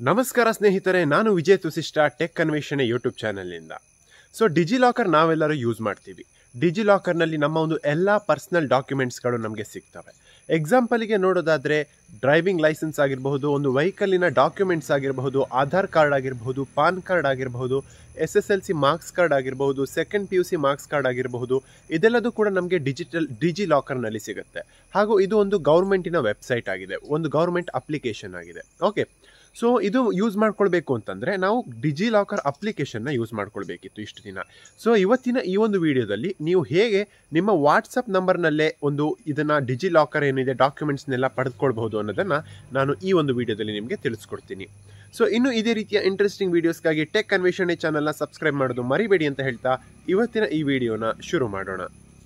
ನಮಸ್ಕಾರ ಸ್ನೇಹಿತರೆ ನಾನು ವಿಜಯ್ ತುಸಿಷ್ಟ ಟೆಕ್ ಅನ್ವೇಷಣೆ ಯೂಟ್ಯೂಬ್ ಚಾನಲ್ನಿಂದ ಸೊ ಡಿಜಿಲಾಕರ್ ನಾವೆಲ್ಲರೂ ಯೂಸ್ ಮಾಡ್ತೀವಿ ಡಿಜಿಲಾಕರ್ನಲ್ಲಿ ನಮ್ಮ ಒಂದು ಎಲ್ಲ ಪರ್ಸನಲ್ ಡಾಕ್ಯುಮೆಂಟ್ಸ್ಗಳು ನಮಗೆ ಸಿಗ್ತವೆ ಎಕ್ಸಾಂಪಲಿಗೆ ನೋಡೋದಾದರೆ ಡ್ರೈವಿಂಗ್ ಲೈಸೆನ್ಸ್ ಆಗಿರಬಹುದು ಒಂದು ವೆಹಿಕಲ್ಲಿನ ಡಾಕ್ಯುಮೆಂಟ್ಸ್ ಆಗಿರಬಹುದು ಆಧಾರ್ ಕಾರ್ಡ್ ಆಗಿರಬಹುದು ಪಾನ್ ಕಾರ್ಡ್ ಆಗಿರಬಹುದು S S L C marks card ಆಗಿರಬಹುದು second P U C marks card ಆಗಿರಬಹುದು ಇದೆಲ್ಲದೂ ಕೂಡ ನಮಗೆ ಡಿಜಿಟಲ್ ಡಿಜಿ ಲಾಕರ್ನಲ್ಲಿ ಸಿಗುತ್ತೆ ಹಾಗೂ ಇದು ಒಂದು ಗೌರ್ಮೆಂಟಿನ ವೆಬ್ಸೈಟ್ ಆಗಿದೆ ಒಂದು ಗೌರ್ಮೆಂಟ್ ಅಪ್ಲಿಕೇಶನ್ ಆಗಿದೆ ಓಕೆ ಸೊ ಇದು ಯೂಸ್ ಮಾಡ್ಕೊಳ್ಬೇಕು ಅಂತಂದರೆ ನಾವು ಡಿಜಿ ಲಾಕರ್ ಅಪ್ಲಿಕೇಶನ್ನ ಯೂಸ್ ಮಾಡ್ಕೊಳ್ಬೇಕಿತ್ತು ಇಷ್ಟು ದಿನ ಸೊ ಇವತ್ತಿನ ಈ ಒಂದು ವಿಡಿಯೋದಲ್ಲಿ ನೀವು ಹೇಗೆ ನಿಮ್ಮ ವಾಟ್ಸಪ್ ನಂಬರ್ನಲ್ಲೇ ಒಂದು ಇದನ್ನು ಡಿಜಿ ಲಾಕರ್ ಏನಿದೆ ಡಾಕ್ಯುಮೆಂಟ್ಸ್ನೆಲ್ಲ ಪಡೆದುಕೊಳ್ಬಹುದು ಅನ್ನೋದನ್ನು ನಾನು ಈ ಒಂದು ವಿಡಿಯೋದಲ್ಲಿ ನಿಮಗೆ ತಿಳಿಸ್ಕೊಡ್ತೀನಿ ಸೊ ಇನ್ನು ಇದೇ ರೀತಿಯ ಇಂಟ್ರೆಸ್ಟಿಂಗ್ ವೀಡಿಯೋಸ್ಗಾಗಿ ಟೆಕ್ ಅನ್ವೇಷಣೆ ಚಾನಲ್ನ ಸಬ್ಸ್ಕ್ರೈಬ್ ಮಾಡೋದು ಮರಿಬೇಡಿ ಅಂತ ಹೇಳ್ತಾ ಇವತ್ತಿನ ಈ ವಿಡಿಯೋನ ಶುರು ಮಾಡೋಣ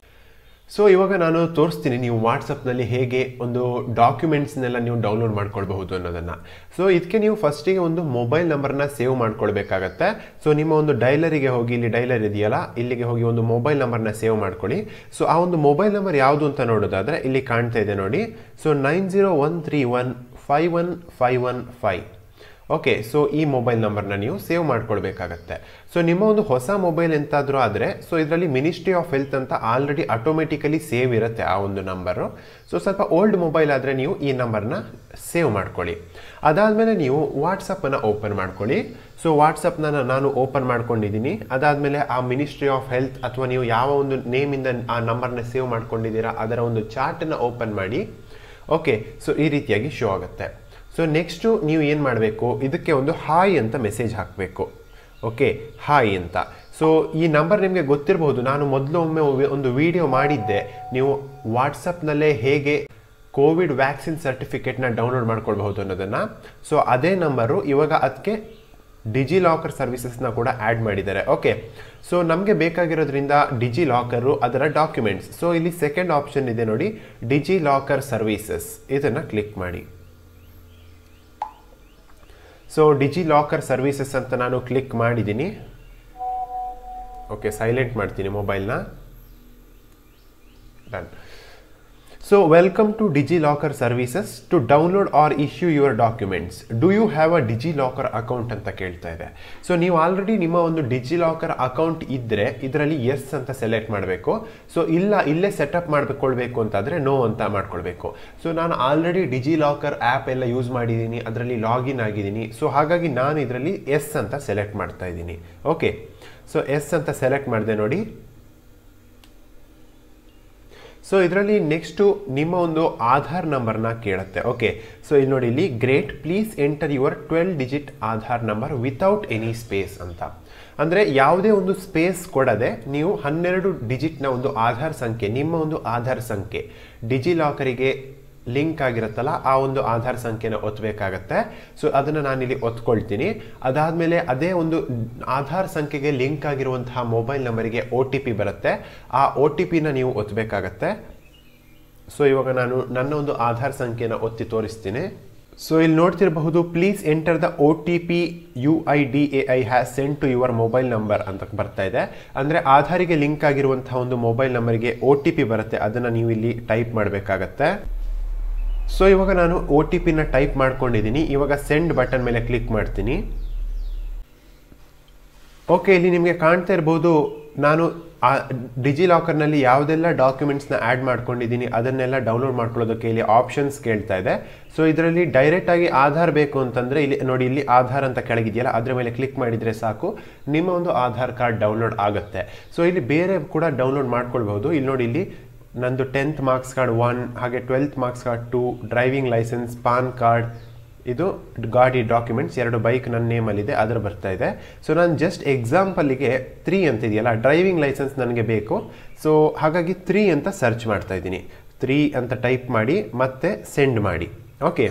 ಸೊ ಇವಾಗ ನಾನು ತೋರಿಸ್ತೀನಿ ನೀವು ವಾಟ್ಸಪ್ನಲ್ಲಿ ಹೇಗೆ ಒಂದು ಡಾಕ್ಯುಮೆಂಟ್ಸ್ನೆಲ್ಲ ನೀವು ಡೌನ್ಲೋಡ್ ಮಾಡ್ಕೊಳ್ಬಹುದು ಅನ್ನೋದನ್ನು ಸೊ ಇದಕ್ಕೆ ನೀವು ಫಸ್ಟಿಗೆ ಒಂದು ಮೊಬೈಲ್ ನಂಬರ್ನ ಸೇವ್ ಮಾಡ್ಕೊಳ್ಬೇಕಾಗತ್ತೆ ಸೊ ನಿಮ್ಮ ಒಂದು ಡೈಲರಿಗೆ ಹೋಗಿ ಇಲ್ಲಿ ಡೈಲರ್ ಇದೆಯಲ್ಲ ಇಲ್ಲಿಗೆ ಹೋಗಿ ಒಂದು ಮೊಬೈಲ್ ನಂಬರ್ನ ಸೇವ್ ಮಾಡ್ಕೊಳ್ಳಿ ಸೊ ಆ ಒಂದು ಮೊಬೈಲ್ ನಂಬರ್ ಯಾವುದು ಅಂತ ನೋಡೋದಾದರೆ ಇಲ್ಲಿ ಕಾಣ್ತಾ ಇದೆ ನೋಡಿ so nine zero one three one five one five one five okay so ಈ ಮೊಬೈಲ್ ನಂಬರ್ನ ನೀವು ಸೇವ್ ಮಾಡ್ಕೊಳ್ಬೇಕಾಗತ್ತೆ ಸೊ ನಿಮ್ಮ ಒಂದು ಹೊಸ ಮೊಬೈಲ್ ಎಂತಾದರೂ ಆದರೆ ಸೊ ಇದರಲ್ಲಿ ಮಿನಿಸ್ಟ್ರಿ ಆಫ್ ಹೆಲ್ತ್ ಅಂತ ಆಲ್ರೆಡಿ ಆಟೋಮೆಟಿಕಲಿ ಸೇವ್ ಇರುತ್ತೆ ಆ ಒಂದು ನಂಬರು ಸೊ ಸ್ವಲ್ಪ ಓಲ್ಡ್ ಮೊಬೈಲ್ ಆದರೆ ನೀವು ಈ ನಂಬರ್ನ ಸೇವ್ ಮಾಡ್ಕೊಳ್ಳಿ ಅದಾದಮೇಲೆ ನೀವು ವಾಟ್ಸಪ್ಪನ್ನು ಓಪನ್ ಮಾಡ್ಕೊಳ್ಳಿ ಸೊ ವಾಟ್ಸಪ್ನ ನಾನು ಓಪನ್ ಮಾಡ್ಕೊಂಡಿದ್ದೀನಿ ಅದಾದಮೇಲೆ ಆ ಮಿನಿಸ್ಟ್ರಿ ಆಫ್ ಹೆಲ್ತ್ ಅಥವಾ ನೀವು ಯಾವ ಒಂದು ನೇಮಿಂದ ಆ ನಂಬರ್ನ ಸೇವ್ ಮಾಡ್ಕೊಂಡಿದ್ದೀರಾ ಅದರ ಒಂದು ಚಾರ್ಟನ್ನು ಓಪನ್ ಮಾಡಿ ಓಕೆ ಸೊ ಈ ರೀತಿಯಾಗಿ ಶೋ ಆಗುತ್ತೆ ಸೊ ನೆಕ್ಸ್ಟು ನೀವು ಏನು ಮಾಡಬೇಕು ಇದಕ್ಕೆ ಒಂದು ಹಾಯ್ ಅಂತ ಮೆಸೇಜ್ ಹಾಕಬೇಕು ಓಕೆ ಹಾಯ್ ಅಂತ ಸೊ ಈ ನಂಬರ್ ನಿಮಗೆ ಗೊತ್ತಿರಬಹುದು ನಾನು ಮೊದಲು ಒಮ್ಮೆ ಒಂದು ವಿಡಿಯೋ ಮಾಡಿದ್ದೆ ನೀವು ವಾಟ್ಸಪ್ನಲ್ಲೇ ಹೇಗೆ ಕೋವಿಡ್ ವ್ಯಾಕ್ಸಿನ್ ಸರ್ಟಿಫಿಕೇಟ್ನ ಡೌನ್ಲೋಡ್ ಮಾಡ್ಕೊಳ್ಬಹುದು ಅನ್ನೋದನ್ನು ಸೊ ಅದೇ ನಂಬರು ಇವಾಗ ಅದಕ್ಕೆ ಡಿಜಿ ಲಾಕರ್ ಸರ್ವಿಸಸ್ನ ಕೂಡ ಆ್ಯಡ್ ಮಾಡಿದ್ದಾರೆ ಓಕೆ ಸೊ ನಮಗೆ ಬೇಕಾಗಿರೋದ್ರಿಂದ ಡಿಜಿ ಲಾಕರು ಅದರ ಡಾಕ್ಯುಮೆಂಟ್ಸ್ ಸೊ ಇಲ್ಲಿ ಸೆಕೆಂಡ್ ಆಪ್ಷನ್ ಇದೆ ನೋಡಿ ಡಿಜಿ ಲಾಕರ್ ಸರ್ವಿಸಸ್ ಇದನ್ನು ಕ್ಲಿಕ್ ಮಾಡಿ ಸೊ ಡಿಜಿ ಲಾಕರ್ ಸರ್ವಿಸಸ್ ಅಂತ ನಾನು ಕ್ಲಿಕ್ ಮಾಡಿದ್ದೀನಿ ಓಕೆ ಸೈಲೆಂಟ್ ಮಾಡ್ತೀನಿ ಮೊಬೈಲ್ನ done so welcome to DigiLocker services to download or issue your documents do you have a DigiLocker account ಅಂತ ಕೇಳ್ತಾ ಇದೆ ಸೊ ನೀವು ಆಲ್ರೆಡಿ ನಿಮ್ಮ ಒಂದು ಡಿಜಿ ಲಾಕರ್ ಅಕೌಂಟ್ ಇದ್ದರೆ ಇದರಲ್ಲಿ ಎಸ್ ಅಂತ ಸೆಲೆಕ್ಟ್ ಮಾಡಬೇಕು ಸೊ ಇಲ್ಲ ಇಲ್ಲೇ ಸೆಟಪ್ ಮಾಡ್ಕೊಳ್ಬೇಕು ಅಂತಾದರೆ ನೋ ಅಂತ ಮಾಡ್ಕೊಳ್ಬೇಕು ಸೊ ನಾನು ಆಲ್ರೆಡಿ ಡಿಜಿ ಲಾಕರ್ ಆ್ಯಪ್ ಎಲ್ಲ ಯೂಸ್ ಮಾಡಿದ್ದೀನಿ ಅದರಲ್ಲಿ ಲಾಗಿನ್ ಆಗಿದ್ದೀನಿ ಸೊ ಹಾಗಾಗಿ ನಾನು ಇದರಲ್ಲಿ ಎಸ್ ಅಂತ ಸೆಲೆಕ್ಟ್ ಮಾಡ್ತಾ ಇದ್ದೀನಿ ಓಕೆ ಸೊ ಎಸ್ ಅಂತ ಸೆಲೆಕ್ಟ್ ಮಾಡಿದೆ ನೋಡಿ ಸೊ ಇದರಲ್ಲಿ ನೆಕ್ಸ್ಟು ನಿಮ್ಮ ಒಂದು ಆಧಾರ್ ನಂಬರ್ನ ಕೇಳುತ್ತೆ ಓಕೆ ಸೊ ಇಲ್ಲಿ ನೋಡಿ ಇಲ್ಲಿ great please enter your twelve digit Aadhaar number without any space ಅಂತ ಅಂದರೆ ಯಾವುದೇ ಒಂದು ಸ್ಪೇಸ್ ಕೊಡದೆ ನೀವು ಹನ್ನೆರಡು ಡಿಜಿಟ್ನ ಒಂದು ಆಧಾರ್ ಸಂಖ್ಯೆ ನಿಮ್ಮ ಒಂದು ಆಧಾರ್ ಸಂಖ್ಯೆ ಡಿಜಿ ಲಾಕರಿಗೆ ಲಿಂಕ್ ಆಗಿರುತ್ತಲ್ಲ ಆ ಒಂದು ಆಧಾರ್ ಸಂಖ್ಯೆನ ಒತ್ತಬೇಕಾಗತ್ತೆ ಸೊ ಅದನ್ನು ನಾನಿಲ್ಲಿ ಒತ್ಕೊಳ್ತೀನಿ ಅದಾದಮೇಲೆ ಅದೇ ಒಂದು ಆಧಾರ್ ಸಂಖ್ಯೆಗೆ ಲಿಂಕ್ ಆಗಿರುವಂತಹ ಮೊಬೈಲ್ ನಂಬರಿಗೆ ಒ ಟಿ ಪಿ ಬರುತ್ತೆ ಆ ಒ ಟಿ ಪಿನ ನೀವು ಒತ್ತಬೇಕಾಗತ್ತೆ ಸೊ ಇವಾಗ ನಾನು ನನ್ನ ಒಂದು ಆಧಾರ್ ಸಂಖ್ಯೆನ ಒತ್ತಿ ತೋರಿಸ್ತೀನಿ ಸೊ ಇಲ್ಲಿ ನೋಡ್ತಿರಬಹುದು please enter the O T P U I D A I has send to your mobile number ಅಂತ ಬರ್ತಾ ಇದೆ ಅಂದರೆ ಆಧಾರಿಗೆ ಲಿಂಕ್ ಆಗಿರುವಂತಹ ಒಂದು ಮೊಬೈಲ್ ನಂಬರಿಗೆ ಒ ಟಿ ಪಿ ಬರುತ್ತೆ ಅದನ್ನು ನೀವು ಇಲ್ಲಿ ಟೈಪ್ ಮಾಡಬೇಕಾಗತ್ತೆ ಸೊ ಇವಾಗ ನಾನು ಒ ಟಿ ಪಿನ ಟೈಪ್ ಮಾಡ್ಕೊಂಡಿದ್ದೀನಿ ಇವಾಗ ಸೆಂಡ್ ಬಟನ್ ಮೇಲೆ ಕ್ಲಿಕ್ ಮಾಡ್ತೀನಿ ಓಕೆ ಇಲ್ಲಿ ನಿಮಗೆ ಕಾಣ್ತಾ ಇರ್ಬೋದು ನಾನು ಆ ಡಿಜಿ ಲಾಕರ್ನಲ್ಲಿ ಯಾವುದೆಲ್ಲ ಡಾಕ್ಯುಮೆಂಟ್ಸ್ನ ಆ್ಯಡ್ ಮಾಡ್ಕೊಂಡಿದ್ದೀನಿ ಅದನ್ನೆಲ್ಲ ಡೌನ್ಲೋಡ್ ಮಾಡ್ಕೊಳ್ಳೋದಕ್ಕೆ ಇಲ್ಲಿ ಆಪ್ಷನ್ಸ್ ಕೇಳ್ತಾ ಇದೆ ಸೊ ಇದರಲ್ಲಿ ಡೈರೆಕ್ಟಾಗಿ ಆಧಾರ್ ಬೇಕು ಅಂತಂದರೆ ಇಲ್ಲಿ ನೋಡಿ ಇಲ್ಲಿ ಆಧಾರ್ ಅಂತ ಕೆಳಗಿದೆಯಲ್ಲ ಅದರ ಮೇಲೆ ಕ್ಲಿಕ್ ಮಾಡಿದರೆ ಸಾಕು ನಿಮ್ಮ ಒಂದು ಆಧಾರ್ ಕಾರ್ಡ್ ಡೌನ್ಲೋಡ್ ಆಗುತ್ತೆ ಸೊ ಇಲ್ಲಿ ಬೇರೆ ಕೂಡ ಡೌನ್ಲೋಡ್ ಮಾಡ್ಕೊಳ್ಬಹುದು ಇಲ್ಲಿ ನೋಡಿ ಇಲ್ಲಿ ನಂದು ಟೆಂತ್ ಮಾರ್ಕ್ಸ್ ಕಾರ್ಡ್ ಒನ್ ಹಾಗೆ twelfth marks card two driving licence PAN card ಇದು ಗಾಡಿ ಡಾಕ್ಯುಮೆಂಟ್ಸ್ ಎರಡು ಬೈಕ್ ನನ್ನ ನೇಮಲ್ಲಿದೆ ಅದರ ಬರ್ತಾ ಇದೆ ಸೊ ನಾನು ಜಸ್ಟ್ ಎಕ್ಸಾಂಪಲಿಗೆ ತ್ರೀ ಅಂತಿದೆಯಲ್ಲ ಡ್ರೈವಿಂಗ್ ಲೈಸೆನ್ಸ್ ನನಗೆ ಬೇಕು ಸೊ ಹಾಗಾಗಿ ತ್ರೀ ಅಂತ ಸರ್ಚ್ ಮಾಡ್ತಾ ಇದ್ದೀನಿ ತ್ರೀ ಅಂತ ಟೈಪ್ ಮಾಡಿ ಮತ್ತೆ ಸೆಂಡ್ ಮಾಡಿ ಓಕೆ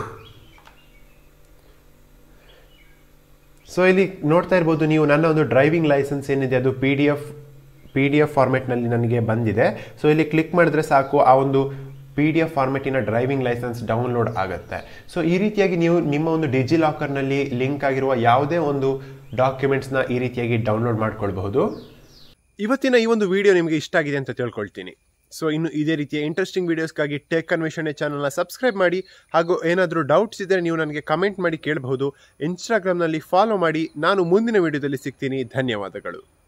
ಸೊ ಇಲ್ಲಿ ನೋಡ್ತಾ ಇರ್ಬೋದು ನೀವು ನನ್ನ ಒಂದು ಡ್ರೈವಿಂಗ್ ಲೈಸೆನ್ಸ್ ಏನಿದೆ ಅದು P D F P D F ಫಾರ್ಮೆಟ್ನಲ್ಲಿ ನನಗೆ ಬಂದಿದೆ ಸೊ ಇಲ್ಲಿ ಕ್ಲಿಕ್ ಮಾಡಿದ್ರೆ ಸಾಕು ಆ ಒಂದು ಪಿ ಡಿ ಎಫ್ ಫಾರ್ಮೆಟಿನ ಡ್ರೈವಿಂಗ್ ಲೈಸೆನ್ಸ್ ಡೌನ್ಲೋಡ್ ಆಗುತ್ತೆ ಸೊ ಈ ರೀತಿಯಾಗಿ ನೀವು ನಿಮ್ಮ ಒಂದು ಡಿಜಿ ಲಾಕರ್ನಲ್ಲಿ ಲಿಂಕ್ ಆಗಿರುವ ಯಾವುದೇ ಒಂದು ಡಾಕ್ಯುಮೆಂಟ್ಸ್ನ ಈ ರೀತಿಯಾಗಿ ಡೌನ್ಲೋಡ್ ಮಾಡ್ಕೊಳ್ಬಹುದು ಇವತ್ತಿನ ಈ ಒಂದು ವಿಡಿಯೋ ನಿಮಗೆ ಇಷ್ಟ ಆಗಿದೆ ಅಂತ ತಿಳ್ಕೊಳ್ತೀನಿ ಸೊ ಇನ್ನು ಇದೇ ರೀತಿಯ ಇಂಟ್ರೆಸ್ಟಿಂಗ್ ವೀಡಿಯೋಸ್ಗಾಗಿ ಟೆಕ್ ಅನ್ವೇಷಣೆ ಚಾನಲ್ನ ಸಬ್ಸ್ಕ್ರೈಬ್ ಮಾಡಿ ಹಾಗೂ ಏನಾದರೂ ಡೌಟ್ಸ್ ಇದ್ದರೆ ನೀವು ನನಗೆ ಕಮೆಂಟ್ ಮಾಡಿ ಕೇಳಬಹುದು ಇನ್ಸ್ಟಾಗ್ರಾಮ್ನಲ್ಲಿ ಫಾಲೋ ಮಾಡಿ ನಾನು ಮುಂದಿನ ವಿಡಿಯೋದಲ್ಲಿ ಸಿಗ್ತೀನಿ ಧನ್ಯವಾದಗಳು